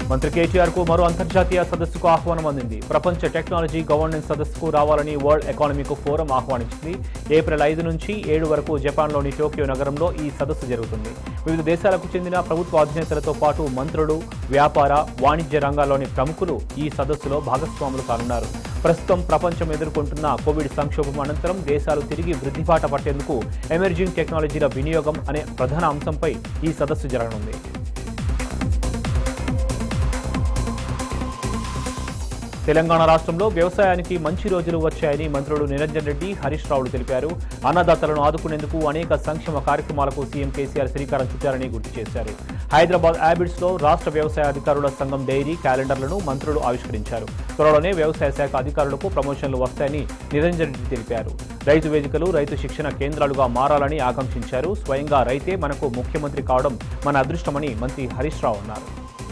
మంత్రి కేటీఆర్ కు మరో అంతర్జాతీయ సదస్సుకు ఆహ్వానం అందింది ప్రపంచ టెక్నాలజీ గవర్నెన్స్ సదస్సుకు రావాలని వరల్డ్ ఎకానమిక్ ఫోరం ఆహ్వానించింది ఏప్రిల్ ఐదు నుంచి ఏడు వరకు జపాన్లోని టోక్యో నగరంలో ఈ సదస్సు జరుగుతుంది వివిధ దేశాలకు చెందిన ప్రభుత్వ అధినేతలతో పాటు మంత్రులు వ్యాపార వాణిజ్య రంగాల్లోని ప్రముఖులు ఈ సదస్సులో భాగస్వాములు కానున్నారు ప్రస్తుతం ప్రపంచం ఎదుర్కొంటున్న కోవిడ్ సంక్షోభం అనంతరం దేశాలు తిరిగి వృద్ధిపాట పట్టేందుకు ఎమర్జింగ్ టెక్నాలజీల వినియోగం అనే ప్రధాన అంశంపై ఈ సదస్సు జరగనుంది తెలంగాణ రాష్ట్రంలో వ్యవసాయానికి మంచి రోజులు వచ్చాయని మంత్రులు నిరంజన్ రెడ్డి హరీష్ రావులు తెలిపారు అన్నదాతలను ఆదుకునేందుకు అనేక సంక్షేమ కార్యక్రమాలకు సీఎం కేసీఆర్ శ్రీకారం చుట్టారని గుర్తు చేశారు హైదరాబాద్ హ్యాబిట్స్ లో రాష్ట్ర వ్యవసాయ అధికారుల సంఘం డైరీ క్యాలెండర్లను మంత్రులు ఆవిష్కరించారు త్వరలోనే వ్యవసాయ శాఖ అధికారులకు ప్రమోషన్లు వస్తాయని నిరంజన్ రెడ్డి తెలిపారు రైతు వేదికలు రైతు శిక్షణ కేంద్రాలుగా మారాలని ఆకాంక్షించారు స్వయంగా రైతే మనకు ముఖ్యమంత్రి కావడం మన అదృష్టమని మంత్రి హరీష్ రావు అన్నారు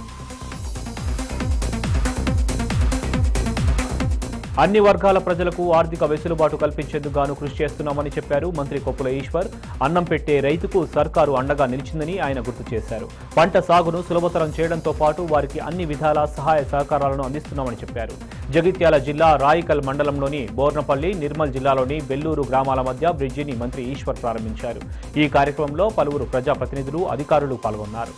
అన్ని వర్గాల ప్రజలకు ఆర్థిక వెసులుబాటు కల్పించేందుకు గాను కృషి చేస్తున్నామని చెప్పారు మంత్రి కొప్పుల ఈశ్వర్ అన్నం పెట్టే రైతుకు సర్కారు అండగా నిలిచిందని ఆయన గుర్తు చేశారు పంట సాగును సులభతరం చేయడంతో పాటు వారికి అన్ని విధాల సహాయ సహకారాలను అందిస్తున్నామని చెప్పారు జగిత్యాల జిల్లా రాయికల్ మండలంలోని బోర్నపల్లి నిర్మల్ జిల్లాలోని బెల్లూరు గ్రామాల మధ్య బ్రిడ్జిని మంత్రి ఈశ్వర్ ప్రారంభించారు ఈ కార్యక్రమంలో పలువురు ప్రజాప్రతినిధులు అధికారులు పాల్గొన్నారు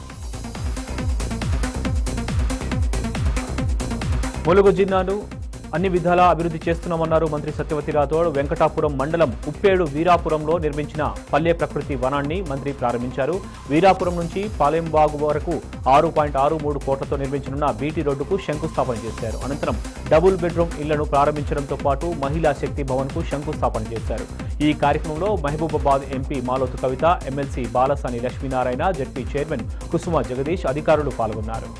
ములుగు జిల్లాను అన్ని విధాలా అభివృద్ధి చేస్తున్నామన్నారు మంత్రి సత్యవతి రాథోడ్ వెంకటాపురం మండలం ఉప్పేడు వీరాపురంలో నిర్మించిన పల్లె ప్రకృతి వనాన్ని మంత్రి ప్రారంభించారు వీరాపురం నుంచి పాలెంబాగు వరకు ఆరు పాయింట్ ఆరు మూడు కోట్లతో నిర్మించనున్న బీటీ రోడ్డుకు శంకుస్థాపన చేశారు అనంతరం డబుల్ బెడ్రూమ్ ఇళ్లను ప్రారంభించడంతో పాటు మహిళా శక్తి భవన్ కు శంకుస్థాపన చేశారు ఈ కార్యక్రమంలో Mahabubabad MP Maloth Kavitha MLC Balasani Lakshminarayana ZP chairman Kusuma Jagadish అధికారులు పాల్గొన్నారు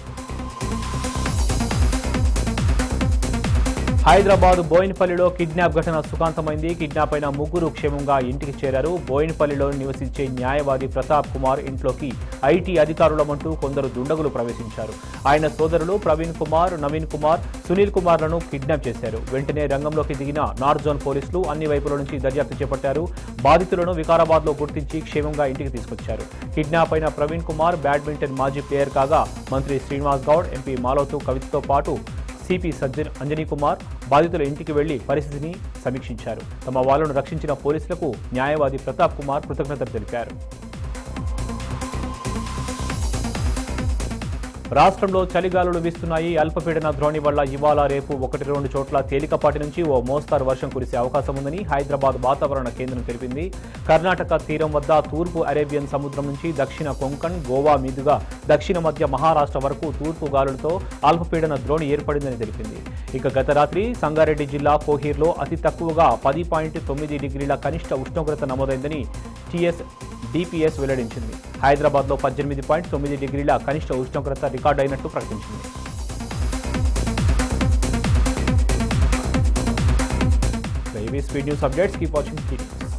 హైదరాబాద్ బోయినపల్లిలో కిడ్నాప్ ఘటన సుఖాంతమైంది కిడ్నాప్ అయిన ముగ్గురు క్షేమంగా ఇంటికి చేరారు బోయినపల్లిలో నివసించే న్యాయవాది ప్రతాప్ కుమార్ ఇంట్లోకి ఐటీ అధికారులమంటూ కొందరు దుండగులు ప్రవేశించారు ఆయన సోదరులు ప్రవీణ్ కుమార్ నవీన్ కుమార్ సునీల్ కుమార్లను కిడ్నాప్ చేశారు వెంటనే రంగంలోకి దిగిన నార్త్ జోన్ పోలీసులు అన్ని వైపుల నుంచి దర్యాప్తు చేపట్టారు బాధితులను వికారాబాద్ లో గుర్తించి క్షేమంగా ఇంటికి తీసుకొచ్చారు కిడ్నాప్ అయిన ప్రవీణ్ కుమార్ బ్యాడ్మింటన్ మాజీ ప్లేయర్ కాగా మంత్రి శ్రీనివాస్ గౌడ్ ఎంపీ మాలోతు కవితతో పాటు సిపి సజ్జన్ అంజనీ కుమార్ బాధితుల ఇంటికి వెళ్లి పరిస్థితిని సమీక్షించారు తమ వాళ్ళను రక్షించిన పోలీసులకు న్యాయవాది ప్రతాప్ కుమార్ కృతజ్ఞతలు తెలిపారు రాష్ట్రంలో చలిగాలులు వీస్తున్నాయి అల్పపీడన ద్రోణి వల్ల ఇవాళ రేపు ఒకటి రెండు చోట్ల తేలికపాటి నుంచి ఓ మోస్తారు వర్షం కురిసే అవకాశం ఉందని హైదరాబాద్ వాతావరణ కేంద్రం తెలిపింది కర్ణాటక తీరం వద్ద తూర్పు అరేబియన్ సముద్రం నుంచి దక్షిణ కొంకణ్ గోవా మీదుగా దక్షిణ మధ్య మహారాష్ట్ర వరకు తూర్పు గాలులతో అల్పపీడన ద్రోణి ఏర్పడిందని తెలిపింది ఇక గత రాత్రి సంగారెడ్డి జిల్లా కోహీర్లో అతి తక్కువగా పది పాయింట్ తొమ్మిది డిగ్రీల కనిష్ట ఉష్ణోగ్రత నమోదైందని టీఎస్ డిపిఎస్ వెల్లడించింది హైదరాబాద్లో పద్దెనిమిది పాయింట్ తొమ్మిది డిగ్రీల కనిష్ట ఉష్ణోగ్రత రికార్డు అయినట్టు ప్రకటించింది AV speed news updates keep watching tea